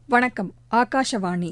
வணக்கம் ஆகாஷவாணி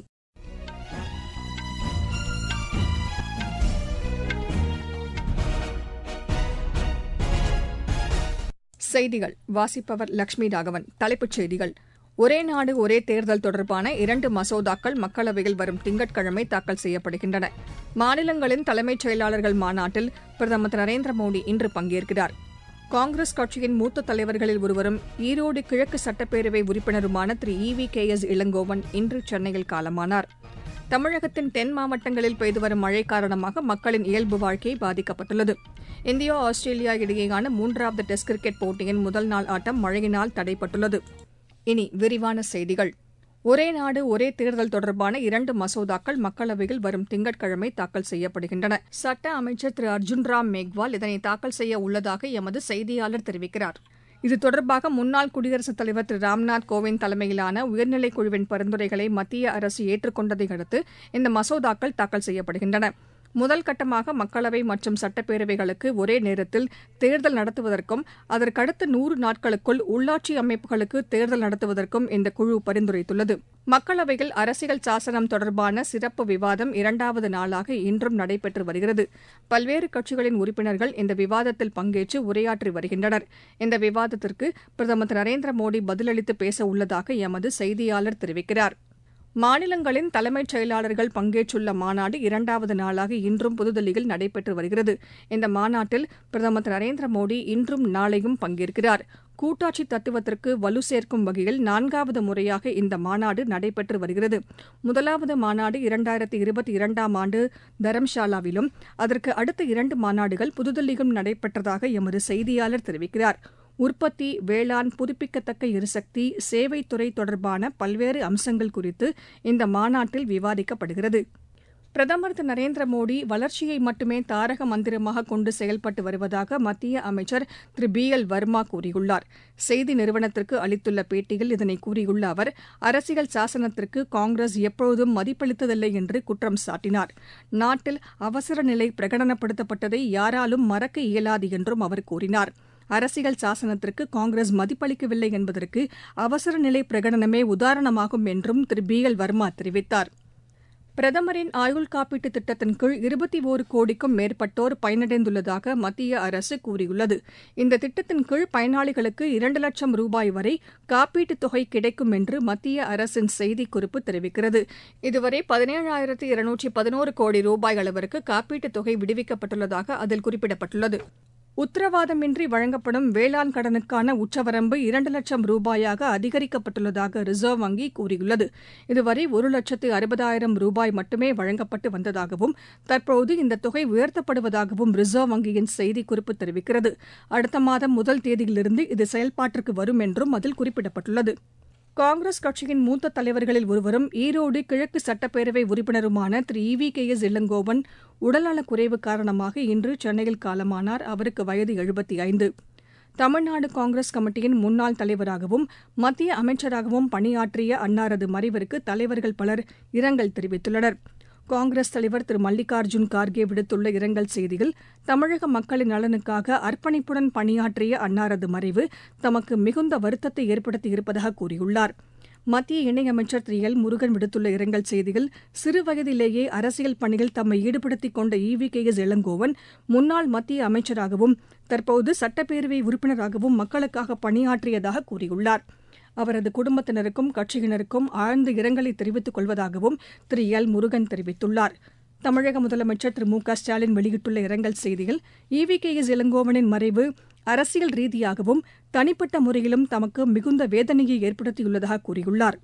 செய்திகள் வாசிப்பவர் லட்சுமி ராகவன் தலைப்புச் செய்திகள் ஒரே நாடு ஒரே தேர்தல் தொடர்பான இரண்டு மசோதாக்கள் மக்களவையில் வரும் திங்கட்கிழமை தாக்கல் செய்யப்படுகின்றன மாநிலங்களின் தலைமைச் செயலாளர்கள் மாநாட்டில் பிரதமர் திரு நரேந்திர மோடி இன்று பங்கேற்கிறார் காங்கிரஸ் கட்சியின் மூத்த தலைவர்களில் ஒருவரும் ஈரோடு கிழக்கு சட்டப்பேரவை உறுப்பினருமான Thiru E V K S Elangovan இன்று சென்னையில் காலமானார் தமிழகத்தின் தென் மாவட்டங்களில் பெய்து வரும் மழை காரணமாக மக்களின் இயல்பு வாழ்க்கை பாதிக்கப்பட்டுள்ளது இந்தியா ஆஸ்திரேலியா இடையேயான மூன்றாவது டெஸ்ட் கிரிக்கெட் போட்டியின் முதல் நாள் ஆட்டம் மழையினால் தடைப்பட்டுள்ளது இனி விரிவான செய்திகள் ஒரே நாடு ஒரே தேர்தல் தொடர்பான இரண்டு மசோதாக்கள் மக்களவையில் வரும் திங்கட்கிழமை தாக்கல் செய்யப்படுகின்றன சட்ட அமைச்சர் திரு அர்ஜுன் ராம் மேக்வால் இதனை தாக்கல் செய்ய உள்ளதாக எமது செய்தியாளர் தெரிவிக்கிறார் இது தொடர்பாக முன்னாள் குடியரசுத் தலைவர் திரு ராம்நாத் கோவிந்த் தலைமையிலான உயர்நிலைக் குழுவின் பரிந்துரைகளை மத்திய அரசு ஏற்றுக்கொண்டதை அடுத்து இந்த மசோதாக்கள் தாக்கல் செய்யப்படுகின்றன முதல் கட்டமாக மக்களவை மற்றும் சட்டப்பேரவைகளுக்கு ஒரே நேரத்தில் தேர்தல் நடத்துவதற்கும் அதற்கடுத்த நூறு நாட்களுக்குள் உள்ளாட்சி அமைப்புகளுக்கு தேர்தல் நடத்துவதற்கும் இந்த குழு பரிந்துரைத்துள்ளது மக்களவையில் அரசியல் சாசனம் தொடர்பான சிறப்பு விவாதம் இரண்டாவது நாளாக இன்றும் நடைபெற்று வருகிறது பல்வேறு கட்சிகளின் உறுப்பினர்கள் இந்த விவாதத்தில் பங்கேற்று உரையாற்றி வருகின்றனர் இந்த விவாதத்திற்கு பிரதமர் திரு நரேந்திர மோடி பதிலளித்து பேச உள்ளதாக எமது செய்தியாளர் தெரிவிக்கிறார் மாநிலங்களின் தலைமைச் செயலாளர்கள் பங்கேற்றுள்ள மாநாடு இரண்டாவது நாளாக இன்றும் புதுதில்லியில் நடைபெற்று வருகிறது இந்த மாநாட்டில் பிரதமர் திரு நரேந்திர மோடி இன்றும் நாளையும் பங்கேற்கிறார் கூட்டாட்சி தத்துவத்திற்கு வலு சேர்க்கும் வகையில் நான்காவது முறையாக இந்த மாநாடு நடைபெற்று வருகிறது முதலாவது மாநாடு இரண்டாயிரத்தி இருபத்தி இரண்டாம் ஆண்டு தரம்ஷாலாவிலும் அதற்கு அடுத்த இரண்டு மாநாடுகள் புதுதில்லியிலும் நடைபெற்றதாக எமது செய்தியாளர் தெரிவிக்கிறார் உற்பத்தி வேளாண் புதுப்பிக்கத்தக்க எரிசக்தி சேவைத்துறை தொடர்பான பல்வேறு அம்சங்கள் குறித்து இந்த மாநாட்டில் விவாதிக்கப்படுகிறது பிரதமர் திரு நரேந்திர மோடி வளர்ச்சியை மட்டுமே தாரக மந்திரமாக கொண்டு செயல்பட்டு வருவதாக மத்திய அமைச்சர் திரு பி எல் வர்மா கூறியுள்ளார் செய்தி நிறுவனத்திற்கு அளித்துள்ள பேட்டியில் இதனை கூறியுள்ள அவர் அரசியல் சாசனத்திற்கு காங்கிரஸ் எப்பொழுதும் மதிப்பளித்ததில்லை என்று குற்றம் சாட்டினார் நாட்டில் அவசர நிலை பிரகடனப்படுத்தப்பட்டதை யாராலும் மறக்க இயலாது என்றும் அவர் கூறினார் அரசியல் சாசனத்திற்கு காங்கிரஸ் மதிப்பளிக்கவில்லை என்பதற்கு அவசர நிலை பிரகடனமே உதாரணமாகும் என்றும் திரு பி எல் வர்மா தெரிவித்தார் பிரதமரின் ஆயுள் காப்பீட்டு திட்டத்தின் கீழ் இருபத்தி ஒரு கோடிக்கும் மேற்பட்டோர் பயனடைந்துள்ளதாக மத்திய அரசு கூறியுள்ளது இந்த திட்டத்தின் கீழ் பயனாளிகளுக்கு இரண்டு லட்சம் ரூபாய் வரை காப்பீட்டுத் தொகை கிடைக்கும் என்று மத்திய அரசின் செய்திக்குறிப்பு தெரிவிக்கிறது இதுவரை பதினேழாயிரத்து இருநூற்றி பதினோரு கோடி ரூபாய் அளவிற்கு காப்பீட்டுத் தொகை விடுவிக்கப்பட்டுள்ளதாக அதில் குறிப்பிடப்பட்டுள்ளது உத்தரவாதமின்றி வழங்கப்படும் வேளாண் கடனுக்கான உச்சவரம்பு இரண்டு லட்சம் ரூபாயாக அதிகரிக்கப்பட்டுள்ளதாக ரிசர்வ் வங்கி கூறியுள்ளது இதுவரை ஒரு லட்சத்து அறுபதாயிரம் ரூபாய் மட்டுமே வழங்கப்பட்டு வந்ததாகவும் தற்போது இந்த தொகை உயர்த்தப்படுவதாகவும் ரிசர்வ் வங்கியின் செய்திக்குறிப்பு தெரிவிக்கிறது அடுத்த மாதம் முதல் தேதியிலிருந்து இது செயல்பாட்டிற்கு வரும் என்றும் அதில் குறிப்பிடப்பட்டுள்ளது காங்கிரஸ் கட்சியின் மூத்த தலைவர்களில் ஒருவரும் ஈரோடு கிழக்கு சட்டப்பேரவை உறுப்பினருமான Thiru E V K S Elangovan உடல்நலக் குறைவு காரணமாக இன்று சென்னையில் காலமானார் அவருக்கு வயது எழுபத்தி ஐந்து தமிழ்நாடு காங்கிரஸ் கமிட்டியின் முன்னாள் தலைவராகவும் மத்திய அமைச்சராகவும் பணியாற்றிய அன்னாரது மறைவிற்கு தலைவர்கள் பலர் இரங்கல் தெரிவித்துள்ளனர் காங்கிரஸ் தலைவர் திரு மல்லிகார்ஜுன் கார்கே விடுத்துள்ள இரங்கல் செய்தியில் தமிழக மக்களின் நலனுக்காக அர்ப்பணிப்புடன் பணியாற்றிய அன்னாரது மறைவு தமக்கு மிகுந்த வருத்தத்தை ஏற்படுத்தியிருப்பதாக கூறியுள்ளார் மத்திய இணையமைச்சர் திரு எல் முருகன் விடுத்துள்ள இரங்கல் செய்தியில் சிறு வயதிலேயே அரசியல் பணியில் தம்மை ஈடுபடுத்திக் கொண்ட E V K S Elangovan முன்னாள் மத்திய அமைச்சராகவும் தற்போது சட்டப்பேரவை உறுப்பினராகவும் மக்களுக்காக பணியாற்றியதாக கூறியுள்ளார் அவரது குடும்பத்தினருக்கும் கட்சியினருக்கும் ஆழ்ந்த இரங்கலை தெரிவித்துக் கொள்வதாகவும் திரு எல் முருகன் தெரிவித்துள்ளார் தமிழக முதலமைச்சர் திரு மு க ஸ்டாலின் வெளியிட்டுள்ள இரங்கல் செய்தியில் இ வி கே எஸ் இளங்கோவனின் மறைவு அரசியல் ரீதியாகவும் தனிப்பட்ட முறையிலும் தமக்கு மிகுந்த வேதனையை ஏற்படுத்தியுள்ளதாக கூறியுள்ளார்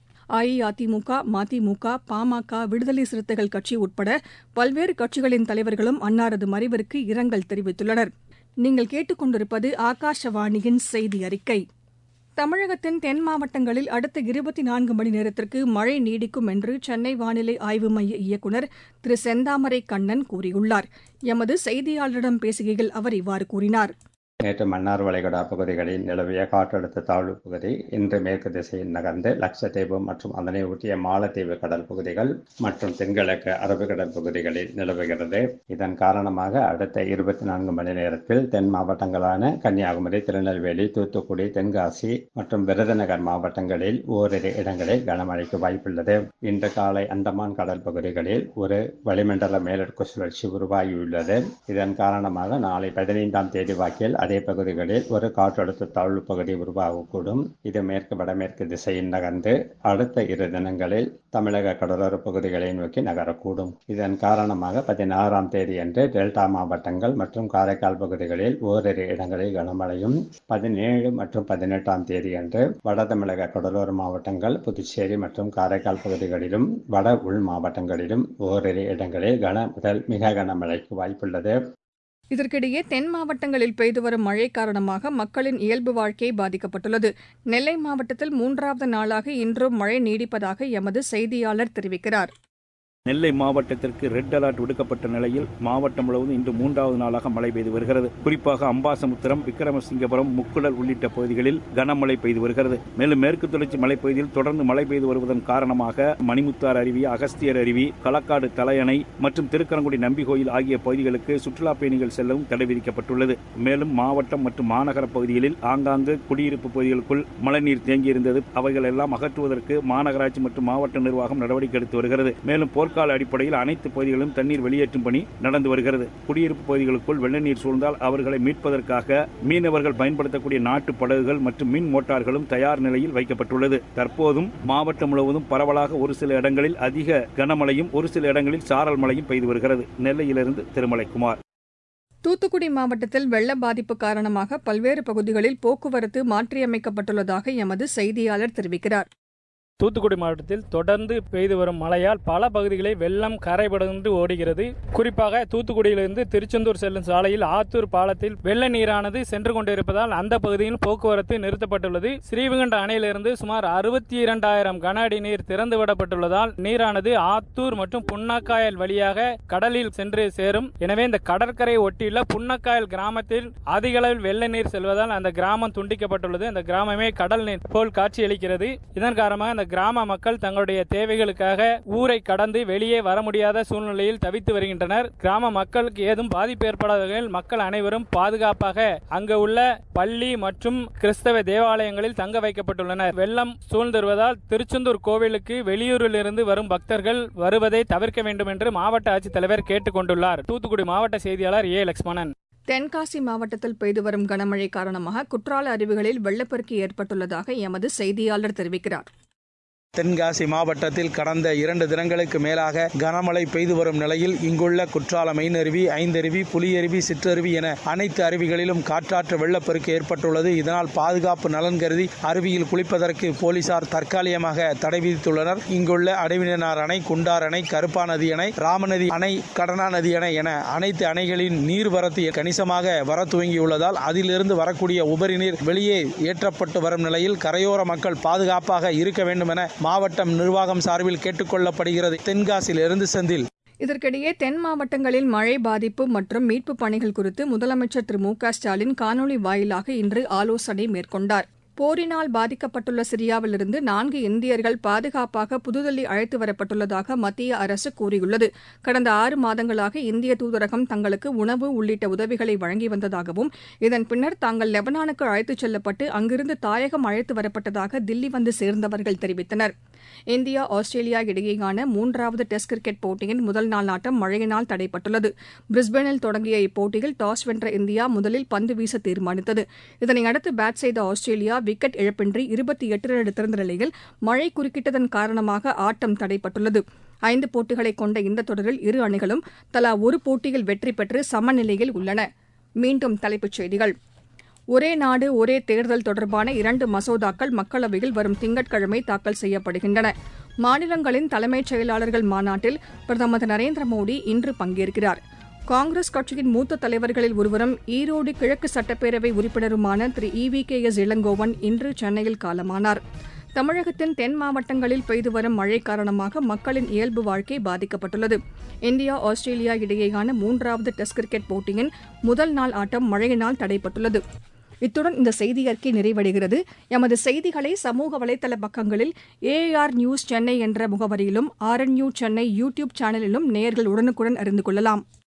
அஇஅதிமுக மதிமுக பாமக விடுதலை சிறுத்தைகள் கட்சி உட்பட பல்வேறு கட்சிகளின் தலைவர்களும் அன்னாரது மறைவிற்கு இரங்கல் தெரிவித்துள்ளனர் நீங்கள் கேட்டுக்கொண்டிருப்பது ஆகாஷவாணியின் செய்தி அறிக்கை தமிழகத்தின் தென் மாவட்டங்களில் அடுத்த இருபத்தி நான்கு மணி நேரத்திற்கு மழை நீடிக்கும் என்று சென்னை வானிலை ஆய்வு மைய இயக்குநர் திரு செந்தாமரை கண்ணன் கூறியுள்ளார் எமது செய்தியாளரிடம் பேசுகையில் அவர் இவ்வாறு கூறினார் நேற்று மன்னார் வளைகுடா பகுதிகளில் நிலவிய காற்றழுத்த தாழ்வு பகுதி இன்று மேற்கு திசையில் நகர்ந்து லட்சத்தீவு மற்றும் அதனை ஒட்டிய மாலத்தீவு கடல் பகுதிகள் மற்றும் தென்கிழக்கு அரபிக்கடல் பகுதிகளில் நிலவுகிறது இதன் காரணமாக அடுத்த இருபத்தி நான்கு மணி நேரத்தில் தென் மாவட்டங்களான கன்னியாகுமரி திருநெல்வேலி தூத்துக்குடி தென்காசி மற்றும் விருதுநகர் மாவட்டங்களில் ஓரிரு இடங்களில் கனமழைக்கு வாய்ப்புள்ளது இன்று காலை அந்தமான் கடல் பகுதிகளில் ஒரு வளிமண்டல மேலடுக்கு சுழற்சி உருவாகியுள்ளது இதன் காரணமாக நாளை பதினைந்தாம் தேதி வாக்கில் அதே பகுதிகளில் ஒரு காற்றழுத்த தாழ்வு பகுதி உருவாகக்கூடும் இது மேற்கு வடமேற்கு திசையில் நகர்ந்து அடுத்த இரு தினங்களில் தமிழக கடலோர பகுதிகளை நோக்கி நகரக்கூடும் இதன் காரணமாக பதினாறாம் தேதி அன்று டெல்டா மாவட்டங்கள் மற்றும் காரைக்கால் பகுதிகளில் ஓரிரு இடங்களில் கனமழையும் பதினேழு மற்றும் பதினெட்டாம் தேதி அன்று வட தமிழக கடலோர மாவட்டங்கள் புதுச்சேரி மற்றும் காரைக்கால் பகுதிகளிலும் வட உள் மாவட்டங்களிலும் ஓரிரு இடங்களில் கன முதல் மிக கனமழைக்கு வாய்ப்புள்ளது இதற்கிடையே தென் மாவட்டங்களில் பெய்து வரும் மழை காரணமாக மக்களின் இயல்பு வாழ்க்கை பாதிக்கப்பட்டுள்ளது நெல்லை மாவட்டத்தில் மூன்றாவது நாளாக இன்றும் மழை நீடிப்பதாக எமது செய்தியாளர் தெரிவிக்கிறார் நெல்லை மாவட்டத்திற்கு ரெட் அலர்ட் விடுக்கப்பட்ட நிலையில் மாவட்டம் முழுவதும் இன்று மூன்றாவது நாளாக மழை பெய்து வருகிறது குறிப்பாக அம்பாசமுத்திரம் விக்கிரமசிங்கபுரம் முக்குடல் உள்ளிட்ட பகுதிகளில் கனமழை பெய்து வருகிறது மேலும் மேற்கு தொடர்ச்சி மலைப்பகுதியில் தொடர்ந்து மழை பெய்து வருவதன் காரணமாக மணிமுத்தார் அருவி அகஸ்தியர் அருவி களக்காடு தலையணை மற்றும் திருக்கரங்குடி நம்பிகோயில் ஆகிய பகுதிகளுக்கு சுற்றுலா பயணிகள் செல்லவும் தடை விதிக்கப்பட்டுள்ளது மேலும் மாவட்டம் மற்றும் மாநகர பகுதிகளில் ஆங்காங்கு குடியிருப்பு பகுதிகளுக்குள் மழைநீர் தேங்கியிருந்தது அவைகள் எல்லாம் அகற்றுவதற்கு மாநகராட்சி மற்றும் மாவட்ட நிர்வாகம் நடவடிக்கை எடுத்து வருகிறது மேலும் போர்க்கால அடிப்படையில் அனைத்து பகுதிகளிலும் தண்ணீர் வெளியேற்றும் பணி நடந்து வருகிறது குடியிருப்பு பகுதிகளுக்குள் வெள்ள நீர் சூழ்ந்தால் அவர்களை மீட்பதற்காக மீனவர்கள் பயன்படுத்தக்கூடிய நாட்டு படகுகள் மற்றும் மின் மோட்டார்களும் தயார் நிலையில் வைக்கப்பட்டுள்ளது தற்போதும் மாவட்டம் முழுவதும் பரவலாக ஒரு சில இடங்களில் அதிக கனமழையும் ஒரு சில இடங்களில் சாரல் மழையும் பெய்து வருகிறது நெல்லையிலிருந்து திருமலைக்குமார் தூத்துக்குடி மாவட்டத்தில் வெள்ள பாதிப்பு காரணமாக பல்வேறு பகுதிகளில் போக்குவரத்து மாற்றியமைக்கப்பட்டுள்ளதாக எமது செய்தியாளர் தெரிவிக்கிறார் தூத்துக்குடி மாவட்டத்தில் தொடர்ந்து பெய்து வரும் மழையால் பல பகுதிகளில் வெள்ளம் கரைபடர்ந்து ஓடுகிறது குறிப்பாக தூத்துக்குடியிலிருந்து திருச்செந்தூர் செல்லும் சாலையில் ஆத்தூர் பாலத்தில் வெள்ள நீரானது சென்று கொண்டிருப்பதால் அந்த பகுதியில் போக்குவரத்து நிறுத்தப்பட்டுள்ளது ஸ்ரீவிகண்ட அணையிலிருந்து சுமார் அறுபத்தி இரண்டாயிரம் கன அடி நீர் திறந்துவிடப்பட்டுள்ளதால் நீரானது ஆத்தூர் மற்றும் புன்னக்காயல் வழியாக கடலில் சென்று சேரும் எனவே இந்த கடற்கரை ஒட்டியுள்ள புன்னக்காயல் கிராமத்தில் அதிக அளவில் வெள்ள நீர் செல்வதால் அந்த கிராமம் துண்டிக்கப்பட்டுள்ளது அந்த கிராமமே கடல் நீர் போல் காட்சியளிக்கிறது இதன் காரணமாக அந்த கிராம மக்கள் தங்களுடைய தேவைகளுக்காக ஊரை கடந்து வெளியே வர முடியாத சூழ்நிலையில் தவித்து வருகின்றனர் கிராம மக்களுக்கு ஏதும் பாதிப்பு ஏற்படாத வகையில் மக்கள் அனைவரும் பாதுகாப்பாக அங்கு உள்ள பள்ளி மற்றும் கிறிஸ்தவ தேவாலயங்களில் தங்க வைக்கப்பட்டுள்ளனர் வெள்ளம் சூழ்ந்துருவதால் திருச்செந்தூர் கோவிலுக்கு வெளியூரில் இருந்து வரும் பக்தர்கள் வருவதை தவிர்க்க வேண்டும் என்று மாவட்ட ஆட்சித்தலைவர் கேட்டுக் கொண்டுள்ளார் தூத்துக்குடி மாவட்ட செய்தியாளர் ஏ லட்சுமணன் தென்காசி மாவட்டத்தில் பெய்து வரும் கனமழை காரணமாக குற்றால அருவிகளில் வெள்ளப்பெருக்கு ஏற்பட்டுள்ளதாக எமது செய்தியாளர் தெரிவிக்கிறார் தென்காசி மாவட்டத்தில் கடந்த இரண்டு தினங்களுக்கு மேலாக கனமழை பெய்து வரும் நிலையில் இங்குள்ள குற்றால மெயினருவி ஐந்தருவி புலியருவி சிற்றருவி என அனைத்து அருவிகளிலும் காற்றாற்று வெள்ளப்பெருக்கு ஏற்பட்டுள்ளது இதனால் பாதுகாப்பு நலன் கருதி அருவியில் குளிப்பதற்கு போலீசார் தற்காலிகமாக தடை விதித்துள்ளனர் இங்குள்ள அடைவினார் அணை குண்டார் அணை கருப்பா நதி அணை ராமநதி அணை கடனா நதி அணை என அனைத்து அணைகளின் நீர்வரத்து கணிசமாக வர துவங்கியுள்ளதால் அதிலிருந்து வரக்கூடிய உபரி நீர் வெளியே ஏற்றப்பட்டு வரும் நிலையில் கரையோர மக்கள் பாதுகாப்பாக இருக்க வேண்டும் என மாவட்டம் நிர்வாகம் சார்பில் கேட்டுக்கொள்ளப்படுகிறது தென்காசியிலிருந்து செந்தில் இதற்கிடையே தென் மாவட்டங்களில் மழை பாதிப்பு மற்றும் மீட்புப் பணிகள் குறித்து முதலமைச்சர் திரு மு க ஸ்டாலின் காணொலி வாயிலாக இன்று ஆலோசனை மேற்கொண்டார் போரினால் பாதிக்கப்பட்டுள்ள சிரியாவிலிருந்து நான்கு இந்தியர்கள் பாதுகாப்பாக புதுதில்லி அழைத்து வரப்பட்டுள்ளதாக மத்திய அரசு கூறியுள்ளது கடந்த ஆறு மாதங்களாக இந்திய தூதரகம் தங்களுக்கு உணவு உள்ளிட்ட உதவிகளை வழங்கி வந்ததாகவும் இதன் பின்னர் தாங்கள் லெபனானுக்கு அழைத்துச் செல்லப்பட்டு அங்கிருந்து தாயகம் அழைத்து வரப்பட்டதாக தில்லி வந்து சேர்ந்தவர்கள் தெரிவித்தனர் இந்தியா ஆஸ்திரேலியா இடையேயான மூன்றாவது டெஸ்ட் கிரிக்கெட் போட்டியின் முதல் நாள் ஆட்டம் மழையினால் தடைப்பட்டுள்ளது பிரிஸ்பேனில் தொடங்கிய இப்போட்டியில் டாஸ் வென்ற இந்தியா முதலில் பந்து வீச தீர்மானித்தது இதனையடுத்து பேட் செய்த ஆஸ்திரேலியா விக்கெட் இழப்பின்றி இருபத்தி எட்டு ரன் எடுத்திருந்த நிலையில் மழை குறுக்கிட்டதன் காரணமாக ஆட்டம் தடைப்பட்டுள்ளது ஐந்து போட்டிகளை கொண்ட இந்த தொடரில் இரு அணிகளும் தலா ஒரு போட்டியில் வெற்றி பெற்று சமநிலையில் உள்ளன மீண்டும் தலைப்புச் செய்திகள் ஒரே நாடு ஒரே தேர்தல் தொடர்பான இரண்டு மசோதாக்கள் மக்களவையில் வரும் திங்கட்கிழமை தாக்கல் செய்யப்படுகின்றன மாநிலங்களின் தலைமைச் செயலாளர்கள் மாநாட்டில் பிரதமர் திரு நரேந்திர மோடி இன்று பங்கேற்கிறார் காங்கிரஸ் கட்சியின் மூத்த தலைவர்களில் ஒருவரும் ஈரோடு கிழக்கு சட்டப்பேரவை உறுப்பினருமான Thiru E V K S Elangovan இன்று சென்னையில் காலமானார் தமிழகத்தின் தென் மாவட்டங்களில் பெய்து வரும் மழை காரணமாக மக்களின் இயல்பு வாழ்க்கை பாதிக்கப்பட்டுள்ளது இந்தியா ஆஸ்திரேலியா இடையேயான மூன்றாவது டெஸ்ட் கிரிக்கெட் போட்டியின் முதல் நாள் ஆட்டம் மழையினால் தடைப்பட்டுள்ளது இத்துடன் இந்த செய்தி அறிக்கை நிறைவடைகிறது எமது செய்திகளை சமூக வலைதள பக்கங்களில் ஏஆர் நியூஸ் சென்னை என்ற முகவரியிலும் ஆர்என்யூ சென்னை யூ டியூப் சேனலிலும் நேயர்கள் உடனுக்குடன் அறிந்து கொள்ளலாம்